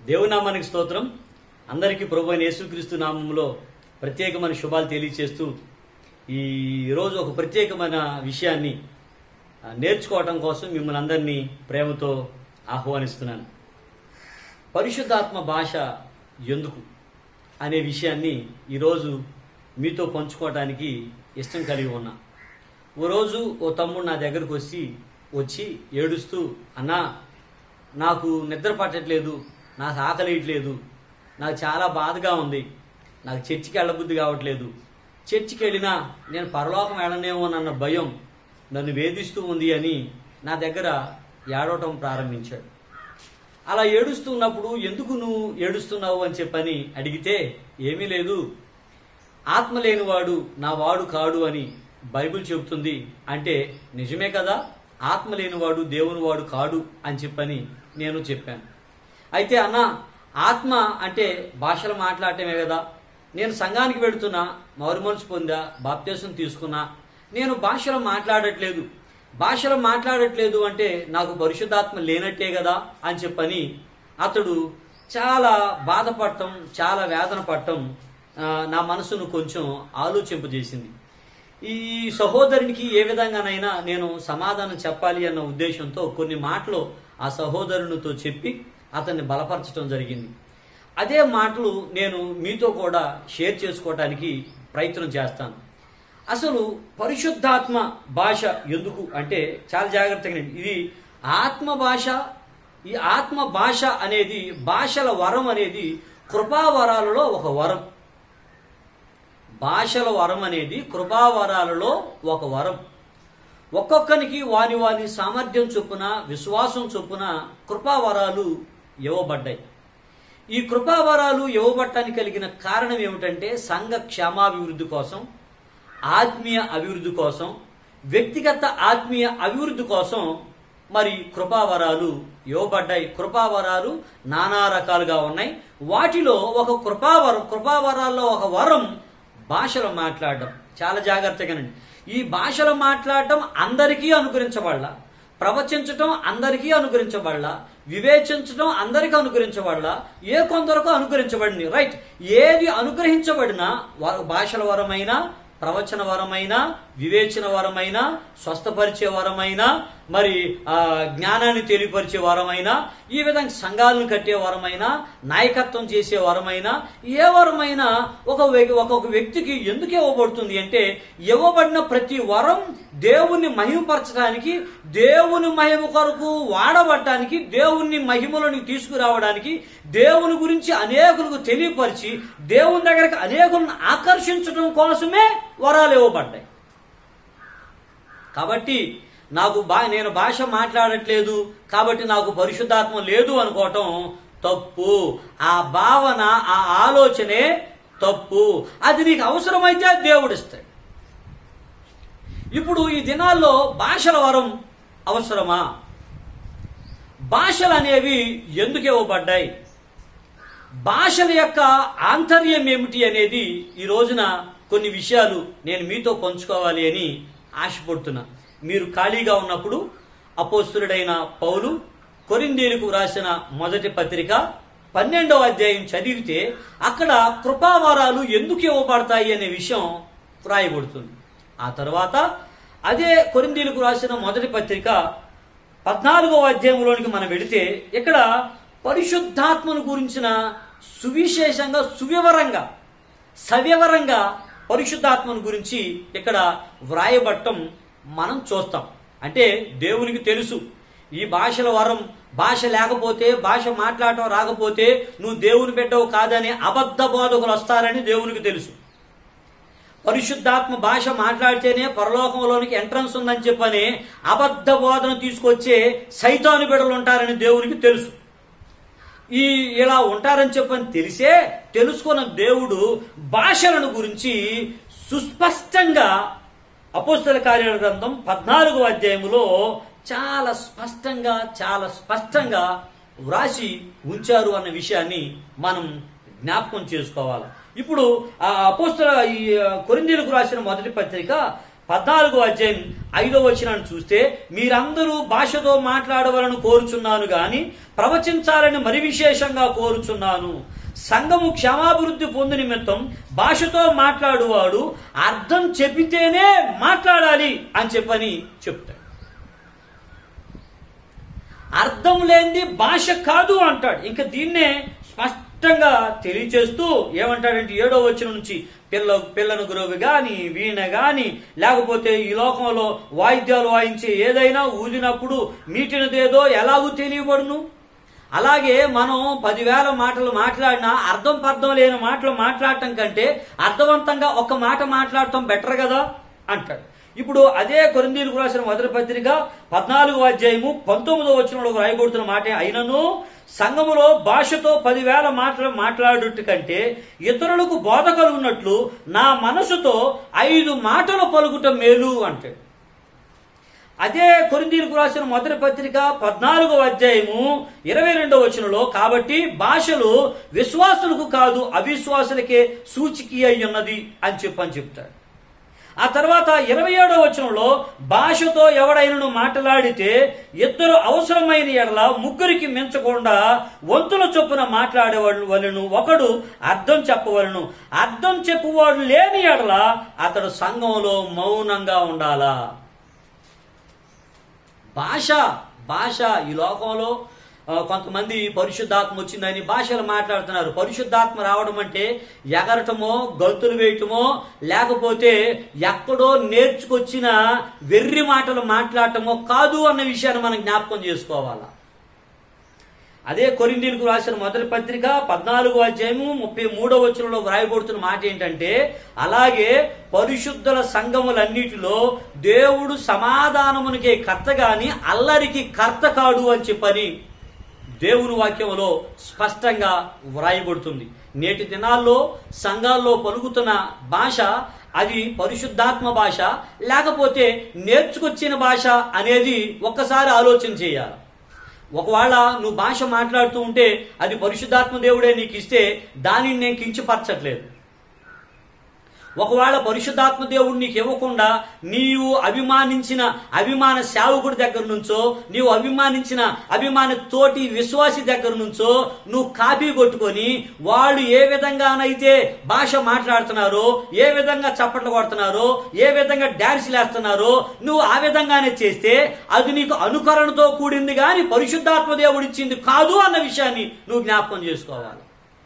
దేవునామానికి స్తోత్రం అందరికీ ప్రభు అయిన యేసుక్రీస్తు నామంలో ప్రత్యేకమైన శుభాలు తెలియచేస్తూ ఈ రోజు ఒక ప్రత్యేకమైన విషయాన్ని ఆ, నేర్చుకోవటం కోసం మిమ్మల్ని అందరినీ ప్రేమతో ఆహ్వానిస్తున్నాను పరిశుద్ధాత్మ భాష ఎందుకు అనే విషయాన్ని ఈరోజు మీతో పంచుకోవడానికి ఇష్టం కలిగి ఉన్నా ఓ రోజు ఓ తమ్ముడు నా దగ్గరకు వచ్చి వచ్చి ఏడుస్తూ అన్నా నాకు నిద్ర పట్టట్లేదు నాకు ఆకలియట్లేదు నాకు చాలా బాధగా ఉంది నాకు చర్చికి వెళ్ళబుద్ధి కావట్లేదు చర్చికి వెళ్ళినా నేను పరలోకం వెళ్ళనేమోనన్న భయం నన్ను వేధిస్తూ ఉంది అని నా దగ్గర ఏడవటం ప్రారంభించాడు అలా ఏడుస్తున్నప్పుడు ఎందుకు నువ్వు ఏడుస్తున్నావు అని చెప్పని అడిగితే ఏమీ లేదు ఆత్మ లేనివాడు నా వాడు కాడు అని బైబిల్ చెబుతుంది అంటే నిజమే కదా ఆత్మ లేనివాడు దేవుని వాడు కాడు అని చెప్పని నేను చెప్పాను అయితే అన్న ఆత్మ అంటే భాషలు మాట్లాడటమే కదా నేను సంఘానికి వెళుతున్నా మారు మనసు పొందా బాప్తీసం తీసుకున్నా నేను భాషలో మాట్లాడట్లేదు భాషలో మాట్లాడట్లేదు అంటే నాకు పరిశుద్ధాత్మ లేనట్టే కదా అని చెప్పని అతడు చాలా బాధపడటం చాలా వేదన పడటం ఆ, నా మనసును కొంచెం ఆలోచింపజేసింది ఈ సహోదరునికి ఏ విధంగానైనా నేను సమాధానం చెప్పాలి అన్న ఉద్దేశంతో కొన్ని మాటలు ఆ సహోదరునితో చెప్పి అతన్ని బలపరచడం జరిగింది అదే మాటలు నేను మీతో కూడా షేర్ చేసుకోవడానికి ప్రయత్నం చేస్తాను అసలు పరిశుద్ధాత్మ భాష ఎందుకు అంటే చాలా జాగ్రత్తగా వినండి. ఇది ఆత్మ భాష ఈ ఆత్మ భాష అనేది భాషల వరం అనేది కృపావరాలలో ఒక వరం భాషల వరం అనేది కృపావరాలలో ఒక వరం ఒక్కొక్కరికి వాని వాని సామర్థ్యం చొప్పున విశ్వాసం చొప్పున కృపావరాలు ఇవ్వబడ్డాయి ఈ కృపావరాలు ఇవ్వబట్టానికి కలిగిన కారణం ఏమిటంటే సంఘ క్షేమాభివృద్ధి కోసం ఆత్మీయ అభివృద్ధి కోసం వ్యక్తిగత ఆత్మీయ అభివృద్ధి కోసం మరి కృపావరాలు ఇవ్వబడ్డాయి కృపావరాలు నానా రకాలుగా ఉన్నాయి వాటిలో ఒక కృపావరం కృపావరాల్లో ఒక వరం భాషలో మాట్లాడడం చాలా జాగ్రత్తగానండి ఈ భాషలో మాట్లాడటం అందరికీ అనుగ్రహించబడాల ప్రవచించటం అందరికీ అనుగ్రహించబడాల వివేచించటం అందరికీ అనుగ్రహించబడాల ఏ కొందరకు అనుగ్రహించబడింది రైట్ ఏది అనుగ్రహించబడినా వ- భాషల వరమైనా ప్రవచన వరమైనా వివేచన వరమైనా స్వస్థపరిచే వరమైనా మరి ఆ, జ్ఞానాన్ని తెలియపరిచే వరమైనా ఈ విధంగా సంఘాలను కట్టే వరమైనా నాయకత్వం చేసే వరమైనా ఏ వరమైనా ఒక వ్య- ఒక్కొక్క వ్యక్తికి ఎందుకు ఇవ్వబడుతుంది అంటే ఇవ్వబడిన ప్రతి వరం దేవుణ్ణి మహిమపరచడానికి దేవుని మహిమ కొరకు వాడబడటానికి దేవుణ్ణి మహిమలోని తీసుకురావడానికి దేవుని గురించి అనేకులకు తెలియపరిచి దేవుని దగ్గరికి అనేకులను ఆకర్షించడం కోసమే వరాలు ఇవ్వబడ్డాయి కాబట్టి నాకు బా నేను భాష మాట్లాడట్లేదు కాబట్టి నాకు పరిశుద్ధాత్మ లేదు అనుకోవటం తప్పు ఆ భావన ఆ ఆలోచనే తప్పు అది నీకు అవసరమైతే దేవుడు ఇస్తాడు ఇప్పుడు ఈ దినాల్లో భాషల వరం అవసరమా భాషలు అనేవి ఎందుకు ఇవ్వబడ్డాయి భాషల యొక్క ఆంతర్యం ఏమిటి అనేది ఈ రోజున కొన్ని విషయాలు నేను మీతో పంచుకోవాలి అని ఆశపడుతున్నా మీరు ఖాళీగా ఉన్నప్పుడు అపోస్తులుడైన పౌలు కొరిందేలుకు రాసిన మొదటి పత్రిక పన్నెండవ అధ్యాయం చదివితే అక్కడ కృపావరాలు ఎందుకు ఇవ్వబడతాయి అనే విషయం వ్రాయబడుతుంది ఆ తర్వాత అదే కొరిందీలకు రాసిన మొదటి పత్రిక పద్నాలుగవ అధ్యాయంలోనికి మనం వెళితే ఇక్కడ పరిశుద్ధాత్మను గురించిన సువిశేషంగా సువివరంగా సవివరంగా పరిశుద్ధాత్మను గురించి ఇక్కడ వ్రాయబట్టం మనం చూస్తాం అంటే దేవునికి తెలుసు ఈ భాషల వరం భాష లేకపోతే భాష మాట్లాడటం రాకపోతే నువ్వు దేవుని బిడ్డవు కాదని అబద్ధ బోధకులు వస్తారని దేవునికి తెలుసు పరిశుద్ధాత్మ భాష మాట్లాడితేనే పరలోకంలోనికి ఎంట్రన్స్ ఉందని చెప్పని అబద్ధ బోధన తీసుకొచ్చే సైతాను బిడలు ఉంటారని దేవునికి తెలుసు ఈ ఇలా ఉంటారని చెప్పని తెలిసే తెలుసుకున్న దేవుడు భాషలను గురించి సుస్పష్టంగా అపోస్తల కార్యాల గ్రంథం పద్నాలుగో అధ్యాయములో చాలా స్పష్టంగా చాలా స్పష్టంగా వ్రాసి ఉంచారు అన్న విషయాన్ని మనం జ్ఞాపకం చేసుకోవాలి ఇప్పుడు ఆ అపోస్తల ఈ కొరిందీలకు రాసిన మొదటి పత్రిక పద్నాలుగో అధ్యాయం ఐదో వచనాన్ని చూస్తే మీరందరూ భాషతో మాట్లాడవలను కోరుచున్నాను గాని ప్రవచించాలని మరి విశేషంగా కోరుచున్నాను సంఘము క్షమాభివృద్ధి పొందు నిమిత్తం భాషతో మాట్లాడువాడు అర్థం చెబితేనే మాట్లాడాలి అని చెప్పని చెప్తాడు అర్థం లేనిది భాష కాదు అంటాడు ఇంకా దీన్నే స్పష్టంగా తెలియచేస్తూ ఏమంటాడంటే ఏడో వచ్చిన నుంచి పిల్ల పిల్లను గురువు గాని వీణ గాని లేకపోతే ఈ లోకంలో వాయిద్యాలు వాయించే ఏదైనా ఊదినప్పుడు మీటినదేదో ఎలాగూ తెలియబడును అలాగే మనం పదివేల మాటలు మాట్లాడినా అర్థం పర్థం లేని మాటలు మాట్లాడటం కంటే అర్థవంతంగా ఒక మాట మాట్లాడటం బెటర్ కదా అంటాడు ఇప్పుడు అదే కొరిందీలకు రాసిన మొదటి పత్రిక పద్నాలుగు అధ్యాయము పంతొమ్మిదో వచనంలో రాయబడుతున్న మాట అయినను సంఘములో భాషతో పదివేల మాటలు మాట్లాడుట కంటే ఇతరులకు బోధ కలుగున్నట్లు నా మనసుతో ఐదు మాటలు పలుకుట మేలు అంటాడు అదే కొరిందీలకు రాసిన మొదటి పత్రిక పద్నాలుగవ అధ్యాయము ఇరవై రెండవ వచనంలో కాబట్టి భాషలు విశ్వాసులకు కాదు అవిశ్వాసులకే సూచికి అయి ఉన్నది అని చెప్పని చెప్తాడు ఆ తర్వాత ఇరవై ఏడవ వచనంలో భాషతో ఎవడైనను మాట్లాడితే ఇద్దరు అవసరమైన ఎడల ముగ్గురికి మించకుండా వంతుల చొప్పున మాట్లాడేవాళ్ళు వలను ఒకడు అర్థం చెప్పవలను అర్థం చెప్పువాడు లేని ఎడల అతడు సంఘంలో మౌనంగా ఉండాలా భాష భాష ఈ లోకంలో ఆ, కొంతమంది పరిశుద్ధాత్మ వచ్చిందని భాషలు మాట్లాడుతున్నారు పరిశుద్ధాత్మ రావడం అంటే ఎగరటమో గంతులు వేయటమో లేకపోతే ఎక్కడో నేర్చుకొచ్చిన వెర్రి మాటలు మాట్లాడటమో కాదు అన్న విషయాన్ని మనం జ్ఞాపకం చేసుకోవాలా అదే కొరిందీలకు రాసిన మొదటి పత్రిక పద్నాలుగు అధ్యాయము ముప్పై మూడో వచనంలో వ్రాయబడుతున్న మాట ఏంటంటే అలాగే పరిశుద్ధుల సంఘములన్నిటిలో దేవుడు సమాధానమునికే కర్త గాని అల్లరికి కర్త కాడు అని చెప్పని దేవుని వాక్యంలో స్పష్టంగా వ్రాయబడుతుంది నేటి దినాల్లో సంఘాల్లో పలుకుతున్న భాష అది పరిశుద్ధాత్మ భాష లేకపోతే నేర్చుకొచ్చిన భాష అనేది ఒక్కసారి ఆలోచన చేయాలి ఒకవేళ నువ్వు భాష మాట్లాడుతూ ఉంటే అది పరిశుద్ధాత్మ దేవుడే నీకు ఇస్తే దానిని నేను కించపరచట్లేదు ఒకవేళ పరిశుద్ధాత్మ దేవుడు నీకు ఇవ్వకుండా నీవు అభిమానించిన అభిమాన సేవకుడి దగ్గర నుంచో నీవు అభిమానించిన అభిమాన తోటి విశ్వాసి దగ్గర నుంచో నువ్వు కాపీ కొట్టుకొని వాళ్ళు ఏ విధంగానైతే భాష మాట్లాడుతున్నారో ఏ విధంగా చప్పట్లు కొడుతున్నారో ఏ విధంగా డాన్స్ వేస్తున్నారో నువ్వు ఆ విధంగానే చేస్తే అది నీకు అనుకరణతో కూడింది కానీ పరిశుద్ధాత్మ దేవుడు ఇచ్చింది కాదు అన్న విషయాన్ని నువ్వు జ్ఞాపకం చేసుకోవాలి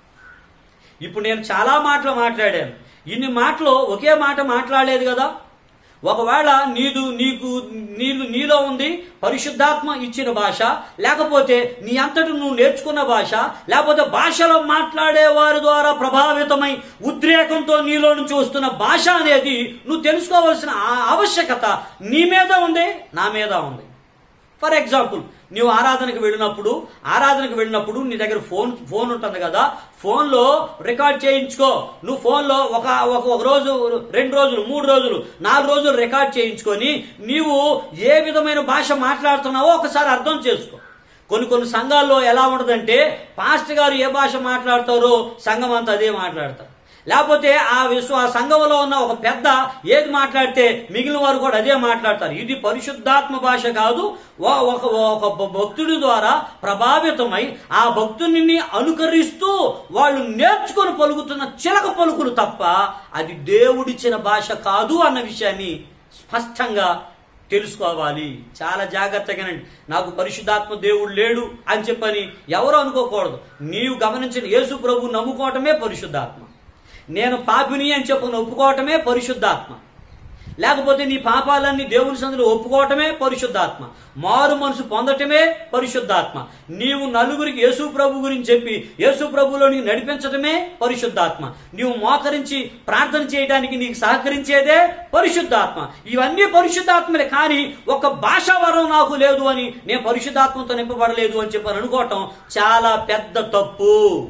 ఇప్పుడు నేను చాలా మాటలు మాట్లాడాను ఇన్ని మాటలు ఒకే మాట మాట్లాడలేదు కదా ఒకవేళ నీదు నీకు నీదు నీలో ఉంది పరిశుద్ధాత్మ ఇచ్చిన భాష లేకపోతే నీ అంతటి నువ్వు నేర్చుకున్న భాష లేకపోతే భాషలో మాట్లాడే వారి ద్వారా ప్రభావితమై ఉద్రేకంతో నీలో నుంచి వస్తున్న భాష అనేది నువ్వు తెలుసుకోవాల్సిన ఆ ఆవశ్యకత నీ మీద ఉంది నా మీద ఉంది ఫర్ ఎగ్జాంపుల్ నువ్వు ఆరాధనకు వెళ్ళినప్పుడు ఆరాధనకు వెళ్ళినప్పుడు నీ దగ్గర ఫోన్ ఫోన్ ఉంటుంది కదా ఫోన్లో రికార్డ్ చేయించుకో నువ్వు ఫోన్లో ఒక ఒక ఒక రోజు రెండు రోజులు మూడు రోజులు నాలుగు రోజులు రికార్డ్ చేయించుకొని నీవు ఏ విధమైన భాష మాట్లాడుతున్నావో ఒకసారి అర్థం చేసుకో కొన్ని కొన్ని సంఘాల్లో ఎలా ఉండదంటే పాస్టర్ గారు ఏ భాష మాట్లాడతారో సంఘం అంతా అదే మాట్లాడతారు లేకపోతే ఆ విశ్వ ఆ సంఘంలో ఉన్న ఒక పెద్ద ఏది మాట్లాడితే మిగిలిన వారు కూడా అదే మాట్లాడతారు ఇది పరిశుద్ధాత్మ భాష కాదు ఓ- ఒక ఒక భ- భక్తుడి ద్వారా ప్రభావితమై ఆ భక్తుని అనుకరిస్తూ వాళ్ళు నేర్చుకొని పలుకుతున్న చిలక పలుకులు తప్ప అది దేవుడిచ్చిన భాష కాదు అన్న విషయాన్ని స్పష్టంగా తెలుసుకోవాలి చాలా జాగ్రత్తగానండి నాకు పరిశుద్ధాత్మ దేవుడు లేడు అని చెప్పని ఎవరు అనుకోకూడదు నీవు గమనించిన యేసు ప్రభు నమ్ముకోవటమే పరిశుద్ధాత్మ నేను పాపిని అని చెప్పని ఒప్పుకోవటమే పరిశుద్ధాత్మ లేకపోతే నీ పాపాలన్నీ దేవుని సందులో ఒప్పుకోవటమే పరిశుద్ధాత్మ మారు మనసు పొందటమే పరిశుద్ధాత్మ నీవు నలుగురికి యేసు ప్రభు గురించి చెప్పి యేసు ప్రభులో నీకు నడిపించటమే పరిశుద్ధాత్మ నీవు మోకరించి ప్రార్థన చేయడానికి నీకు సహకరించేదే పరిశుద్ధాత్మ ఇవన్నీ పరిశుద్ధాత్మలే కానీ ఒక భాషా వరం నాకు లేదు అని నేను పరిశుద్ధాత్మతో నింపబడలేదు అని చెప్పని అనుకోవటం చాలా పెద్ద తప్పు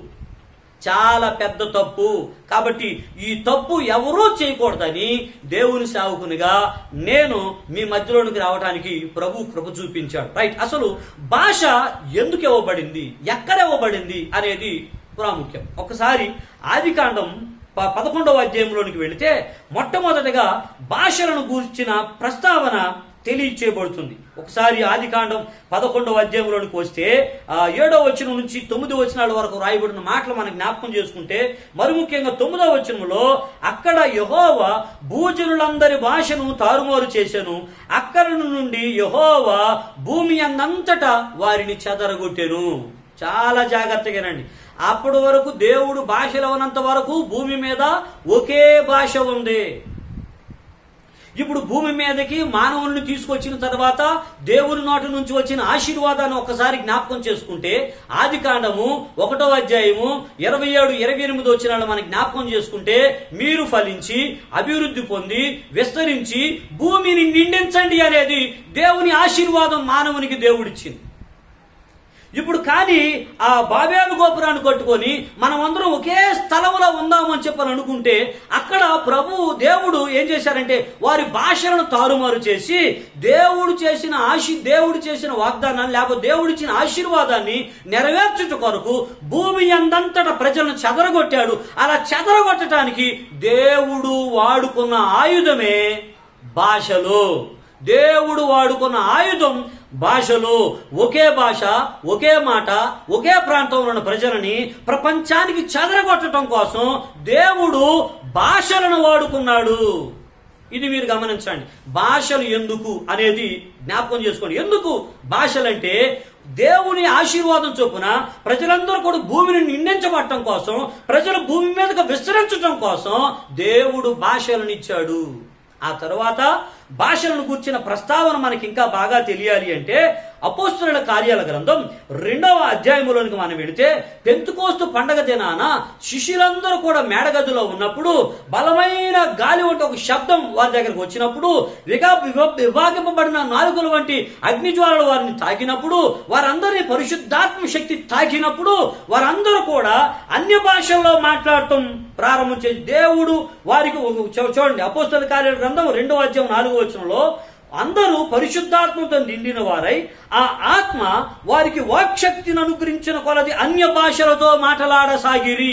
చాలా పెద్ద తప్పు కాబట్టి ఈ తప్పు ఎవరూ చేయకూడదని దేవుని సేవకునిగా నేను మీ మధ్యలోనికి రావడానికి ప్రభు కృప చూపించాడు రైట్ అసలు భాష ఎందుకు ఇవ్వబడింది ఎక్కడ ఇవ్వబడింది అనేది ప్రాముఖ్యం ఒకసారి ఆదికాండం ప- పదకొండవ అధ్యాయంలోనికి వెళితే మొట్టమొదటగా భాషలను గూర్చిన ప్రస్తావన తెలియచేయబడుతుంది ఒకసారి ఆది కాండం పదకొండవ అధ్యాయంలోనికి వస్తే ఆ ఏడవ వచనం నుంచి తొమ్మిది వచనాల వరకు రాయబడిన మాటలు మనం జ్ఞాపకం చేసుకుంటే మరి ముఖ్యంగా తొమ్మిదవ వచనంలో అక్కడ యహోవా భూజనులందరి భాషను తారుమారు చేశాను అక్కడ నుండి యహోవా భూమి అన్నంతటా వారిని చెదరగొట్టెను చాలా జాగ్రత్తగానండి అప్పటి వరకు దేవుడు భాషలో ఉన్నంత వరకు భూమి మీద ఒకే భాష ఉంది ఇప్పుడు భూమి మీదకి మానవుల్ని తీసుకొచ్చిన తర్వాత దేవుని నోటి నుంచి వచ్చిన ఆశీర్వాదాన్ని ఒక్కసారి జ్ఞాపకం చేసుకుంటే ఆది కాండము ఒకటో అధ్యాయము ఇరవై ఏడు ఇరవై ఎనిమిది వచ్చిన మనం జ్ఞాపకం చేసుకుంటే మీరు ఫలించి అభివృద్ధి పొంది విస్తరించి భూమిని నిండించండి అనేది దేవుని ఆశీర్వాదం మానవునికి దేవుడిచ్చింది ఇప్పుడు కానీ ఆ బాబేలు గోపురాన్ని కట్టుకొని మనం అందరం ఒకే స్థలంలో ఉందామని చెప్పని అనుకుంటే అక్కడ ప్రభు దేవుడు ఏం చేశారంటే వారి భాషలను తారుమారు చేసి దేవుడు చేసిన ఆశి దేవుడు చేసిన వాగ్దానాన్ని లేకపోతే దేవుడు ఇచ్చిన ఆశీర్వాదాన్ని నెరవేర్చుట కొరకు భూమి అందంతట ప్రజలను చెదరగొట్టాడు అలా చెదరగొట్టడానికి దేవుడు వాడుకున్న ఆయుధమే భాషలు దేవుడు వాడుకున్న ఆయుధం భాషలు ఒకే భాష ఒకే మాట ఒకే ప్రాంతంలో ఉన్న ప్రజలని ప్రపంచానికి చెదరగొట్టడం కోసం దేవుడు భాషలను వాడుకున్నాడు ఇది మీరు గమనించండి భాషలు ఎందుకు అనేది జ్ఞాపకం చేసుకోండి ఎందుకు భాషలంటే దేవుని ఆశీర్వాదం చొప్పున ప్రజలందరూ కూడా భూమిని నిండించబడటం కోసం ప్రజలు భూమి మీదకి విస్తరించడం కోసం దేవుడు భాషలను ఇచ్చాడు ఆ తరువాత భాషలను కూర్చిన ప్రస్తావన మనకి ఇంకా బాగా తెలియాలి అంటే అపోస్తుల కార్యాల గ్రంథం రెండవ అధ్యాయంలోనికి మనం వెళితే పెంతుకోస్తు పండగ దినాన శిష్యులందరూ కూడా మేడగదిలో ఉన్నప్పుడు బలమైన గాలి వంటి ఒక శబ్దం వారి దగ్గరకు వచ్చినప్పుడు విగా వివ- విభాగింపబడిన నాలుగుల వంటి అగ్నిజ్వాలలు వారిని తాకినప్పుడు వారందరినీ పరిశుద్ధాత్మ శక్తి తాకినప్పుడు వారందరూ కూడా అన్య భాషల్లో మాట్లాడటం ప్రారంభించే దేవుడు వారికి ఒక- చూ- చూడండి అపోస్తల కార్యాల గ్రంథం రెండవ అధ్యాయం నాలుగో వచనంలో అందరూ పరిశుద్ధాత్మతో నిండిన వారై ఆ ఆత్మ వారికి వాక్శక్తిని అనుగ్రహించిన కొలది అన్య భాషలతో మాట్లాడసాగిరి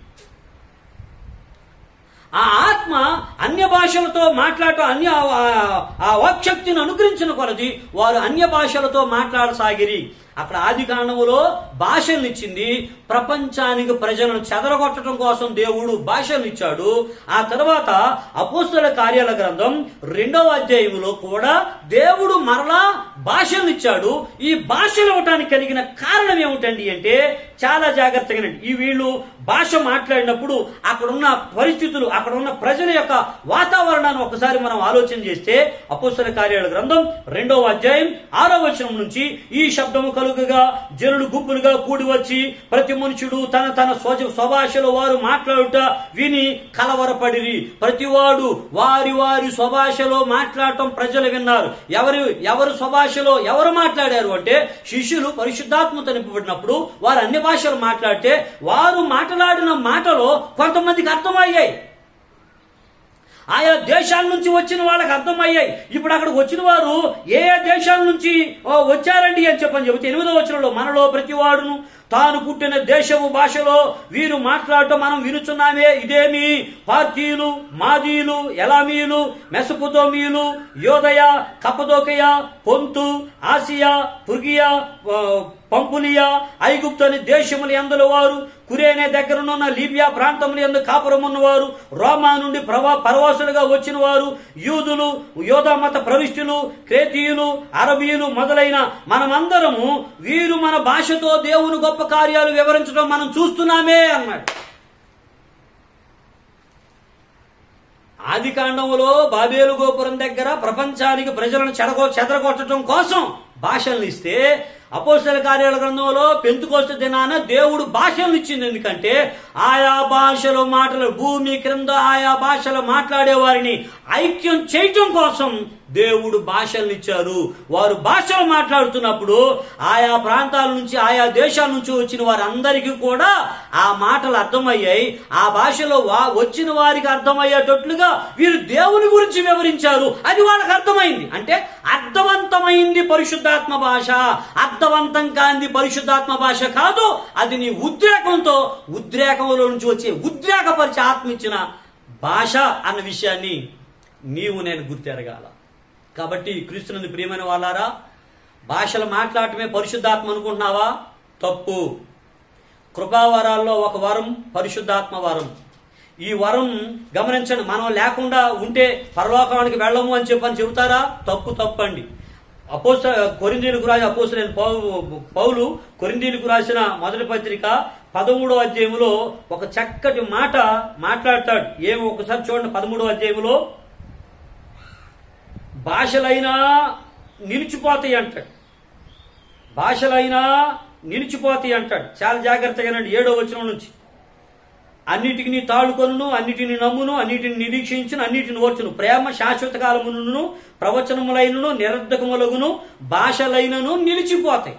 ఆ ఆత్మ అన్య భాషలతో మాట్లాడటం అన్య ఆ- ఆ వాక్శక్తిని అనుగ్రహించిన కొలది వారు అన్య భాషలతో మాట్లాడసాగిరి అక్కడ ఆది కాండములో భాషలను ఇచ్చింది ప్రపంచానికి ప్రజలను చెదరగొట్టడం కోసం దేవుడు భాషలను ఇచ్చాడు ఆ తర్వాత అపోస్తల కార్యాల గ్రంథం రెండవ అధ్యాయములో కూడా దేవుడు మరలా భాషలను ఇచ్చాడు ఈ భాషలు ఇవ్వటానికి కలిగిన కారణం ఏమిటండి అంటే చాలా జాగ్రత్తగా వినండి. ఈ వీళ్ళు భాష మాట్లాడినప్పుడు అక్కడ ఉన్న పరిస్థితులు అక్కడ ఉన్న ప్రజల యొక్క వాతావరణాన్ని ఒకసారి మనం ఆలోచన చేస్తే అపోస్తల కార్యాల గ్రంథం రెండవ అధ్యాయం ఆరో వచనం నుంచి ఈ శబ్దము కలుగగా జనులు గుంపులుగా కూడి వచ్చి ప్రతి మనుషుడు తన తన స్వజ స్వభాషలో వారు మాట్లాడుట విని కలవరపడిరి ప్రతివాడు వారి వారి స్వభాషలో మాట్లాడటం ప్రజలు విన్నారు ఎవరు ఎవరు స్వభాషలో ఎవరు మాట్లాడారు అంటే శిష్యులు పరిశుద్ధాత్మతో నింపబడినప్పుడు వారు అన్ని భాషలు మాట్లాడితే వారు మాట్లాడిన మాటలో కొంతమందికి అర్థమయ్యాయి ఆయా దేశాల నుంచి వచ్చిన వాళ్ళకి అర్థమయ్యాయి ఇప్పుడు అక్కడికి వచ్చిన వారు ఏ ఏ దేశాల నుంచి ఓ, వచ్చారండి అని చెప్పని చెబితే ఎనిమిదో వచనంలో మనలో ప్రతివాడును తాను పుట్టిన దేశము భాషలో వీరు మాట్లాడటం మనం వినుచున్నామే ఇదేమి పార్తీయులు మాదీయులు ఎలామీయులు మెసపుతోమీయులు యోదయ కపదోకయ పొంతు ఆసియా పుర్గియా ఆ, పంపులియా ఐగుప్తు అనే దేశములు ఎందుల వారు కురేనే దగ్గరనున్న లీబియా ప్రాంతములు ఎందు కాపురం ఉన్నవారు రోమా నుండి ప్రవా పరవాసులుగా వచ్చిన వారు యూదులు యోధా మత ప్రవిష్టులు క్రేతీయులు అరబీయులు మొదలైన మనమందరము వీరు మన భాషతో దేవుని గొప్ప కార్యాలు వివరించడం మనం చూస్తున్నామే అన్నాడు ఆది కాండములో బాబేలు గోపురం దగ్గర ప్రపంచానికి ప్రజలను చెడగొ చెదరగొట్టడం కోసం భాషలను ఇస్తే అపోస్తల కార్యాల గ్రంథంలో పెంతుకోస్త దినాన దేవుడు భాషలను ఇచ్చింది ఎందుకంటే ఆయా భాషల మాటలు భూమి క్రింద ఆయా భాషలు మాట్లాడే వారిని ఐక్యం చేయటం కోసం దేవుడు భాషలను ఇచ్చారు వారు భాషలు మాట్లాడుతున్నప్పుడు ఆయా ప్రాంతాల నుంచి ఆయా దేశాల నుంచి వచ్చిన వారందరికీ కూడా ఆ మాటలు అర్థమయ్యాయి ఆ భాషలో వా వచ్చిన వారికి అర్థమయ్యేటట్లుగా వీరు దేవుని గురించి వివరించారు అది వాళ్ళకి అర్థమైంది అంటే అర్థవంతమైంది పరిశుద్ధాత్మ భాష అర్థవంతం కాంది పరిశుద్ధాత్మ భాష కాదు అది నీ ఉద్రేకంతో ఉద్రేకంలో నుంచి వచ్చే ఉద్రేకపరిచి ఆత్మ ఇచ్చిన భాష అన్న విషయాన్ని నీవు నేను గుర్తెరగాల కాబట్టి క్రీస్తునందు ప్రియమైన వాళ్ళారా భాషలు మాట్లాడటమే పరిశుద్ధాత్మ అనుకుంటున్నావా తప్పు కృపావరాల్లో ఒక వరం పరిశుద్ధాత్మ వరం ఈ వరం గమనించండి మనం లేకుండా ఉంటే పరలోకానికి వెళ్ళము అని చెప్పని చెబుతారా తప్పు తప్పండి అపోస కొరిందీలకు రాసిన అపోసరైన పౌ- పౌలు కొరిందీలకు రాసిన మొదటి పత్రిక పదమూడో అధ్యాయంలో ఒక చక్కటి మాట మాట్లాడతాడు ఏమో ఒకసారి చూడండి పదమూడో అధ్యాయంలో భాషలైనా నిలిచిపోతాయి అంటాడు భాషలైనా నిలిచిపోతాయి అంటాడు చాలా జాగ్రత్తగానండి ఏడో వచనం నుంచి అన్నిటిని తాళుకొను అన్నిటిని నమ్మును అన్నిటిని నిరీక్షించును అన్నిటిని ఓర్చును ప్రేమ శాశ్వత కాలమును ప్రవచనములైనను నిరర్ధకములగును భాషలైనను నిలిచిపోతాయి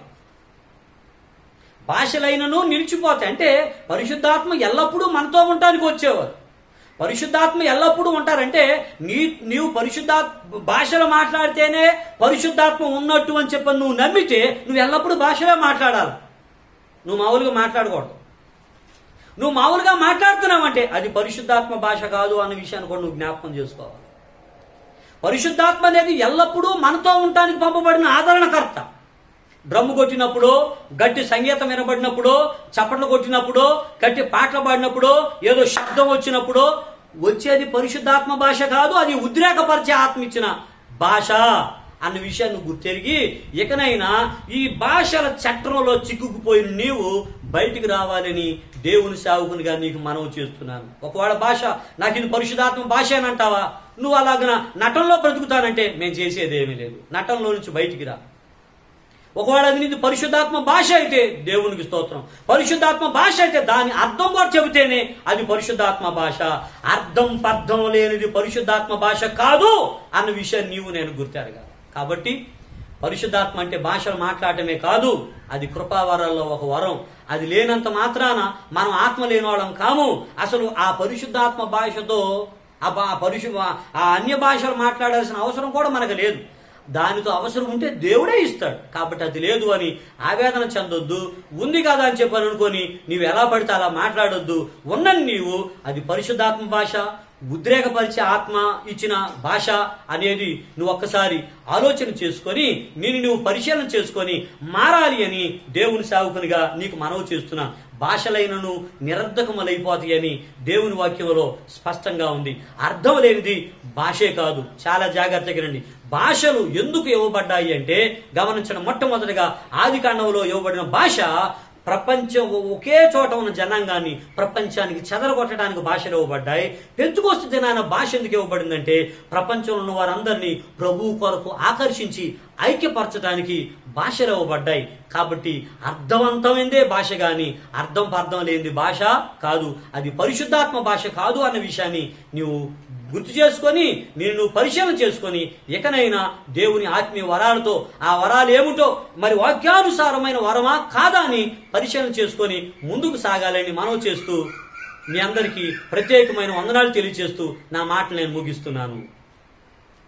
భాషలైనను నిలిచిపోతాయి అంటే పరిశుద్ధాత్మ ఎల్లప్పుడూ మనతో ఉండటానికి వచ్చేవారు పరిశుద్ధాత్మ ఎల్లప్పుడూ ఉంటారంటే నీ నీవు పరిశుద్ధాత్మ భాషలు మాట్లాడితేనే పరిశుద్ధాత్మ ఉన్నట్టు అని చెప్పని నువ్వు నమ్మితే నువ్వు ఎల్లప్పుడూ భాషలో మాట్లాడాలి నువ్వు మామూలుగా మాట్లాడకూడదు నువ్వు మామూలుగా మాట్లాడుతున్నావంటే అది పరిశుద్ధాత్మ భాష కాదు అన్న విషయాన్ని కూడా నువ్వు జ్ఞాపకం చేసుకోవాలి పరిశుద్ధాత్మ అనేది ఎల్లప్పుడూ మనతో ఉండటానికి పంపబడిన ఆదరణకర్త డ్రమ్ము కొట్టినప్పుడు గట్టి సంగీతం వినబడినప్పుడు చప్పట్లు కొట్టినప్పుడు గట్టి పాటలు పాడినప్పుడు ఏదో శబ్దం వచ్చినప్పుడు వచ్చేది పరిశుద్ధాత్మ భాష కాదు అది ఉద్రేకపరిచే ఆత్మ ఇచ్చిన భాష అన్న విషయాన్ని నువ్వు గుర్తెరిగి ఇకనైనా ఈ భాషల చట్టంలో చిక్కుకుపోయిన నీవు బయటికి రావాలని దేవుని సేవకునిగా నీకు మనవి చేస్తున్నాను ఒకవేళ భాష నాకు ఇది పరిశుధాత్మ భాష అని అంటావా నువ్వు అలాగన నటనలో బ్రతుకుతానంటే మేము చేసేది ఏమీ లేదు నటనలో నుంచి బయటికి రా ఒకవేళ అది నీది పరిశుద్ధాత్మ భాష అయితే దేవునికి స్తోత్రం పరిశుద్ధాత్మ భాష అయితే దాని అర్థం కూడా చెబితేనే అది పరిశుద్ధాత్మ భాష అర్థం పర్థం లేనిది పరిశుద్ధాత్మ భాష కాదు అన్న విషయాన్ని నీవు నేను గుర్తెరగాలి కాబట్టి పరిశుద్ధాత్మ అంటే భాషలు మాట్లాడటమే కాదు అది కృపావరాల్లో ఒక వరం అది లేనంత మాత్రాన మనం ఆత్మ లేని వాళ్ళం కాము అసలు ఆ పరిశుద్ధాత్మ భాషతో ఆ బా- పరిశు ఆ అన్య భాషలు మాట్లాడాల్సిన అవసరం కూడా మనకు లేదు దానితో అవసరం ఉంటే దేవుడే ఇస్తాడు కాబట్టి అది లేదు అని ఆవేదన చెందొద్దు ఉంది కదా అని చెప్పని అనుకొని నీవు ఎలా పడితే అలా మాట్లాడొద్దు ఉన్నని నీవు అది పరిశుద్ధాత్మ భాష ఉద్రేకపరిచే ఆత్మ ఇచ్చిన భాష అనేది నువ్వు ఒక్కసారి ఆలోచన చేసుకొని నేను నువ్వు పరిశీలన చేసుకొని మారాలి అని దేవుని సేవకునిగా నీకు మనవి చేస్తున్నా భాషలైనను నిరర్ధకములైపోతాయని దేవుని వాక్యంలో స్పష్టంగా ఉంది అర్థం లేనిది భాషే కాదు చాలా జాగ్రత్తగా రండి భాషలు ఎందుకు ఇవ్వబడ్డాయి అంటే గమనించడం మొట్టమొదటిగా ఆది కాండంలో ఇవ్వబడిన భాష ప్రపంచం ఒకే చోట ఉన్న జనాంగాన్ని ప్రపంచానికి చెదరగొట్టడానికి భాషలు ఇవ్వబడ్డాయి పెంచుకోస్తు దినాన భాష ఎందుకు ఇవ్వబడిందంటే ప్రపంచంలో ఉన్న వారందరినీ ప్రభువు కొరకు ఆకర్షించి ఐక్యపరచడానికి భాషలు ఇవ్వబడ్డాయి కాబట్టి అర్థవంతమైందే భాష గాని అర్థం పర్థం లేనిది భాష కాదు అది పరిశుద్ధాత్మ భాష కాదు అన్న విషయాన్ని నీవు గుర్తు చేసుకొని నేను నువ్వు పరిశీలన చేసుకొని ఇకనైనా దేవుని ఆత్మీయ వరాలతో ఆ వరాలు ఏమిటో మరి వాక్యానుసారమైన వరమా కాదా అని పరిశీలన చేసుకొని ముందుకు సాగాలని మనవి చేస్తూ మీ అందరికీ ప్రత్యేకమైన వందనాలు తెలియజేస్తూ నా మాటలు నేను ముగిస్తున్నాను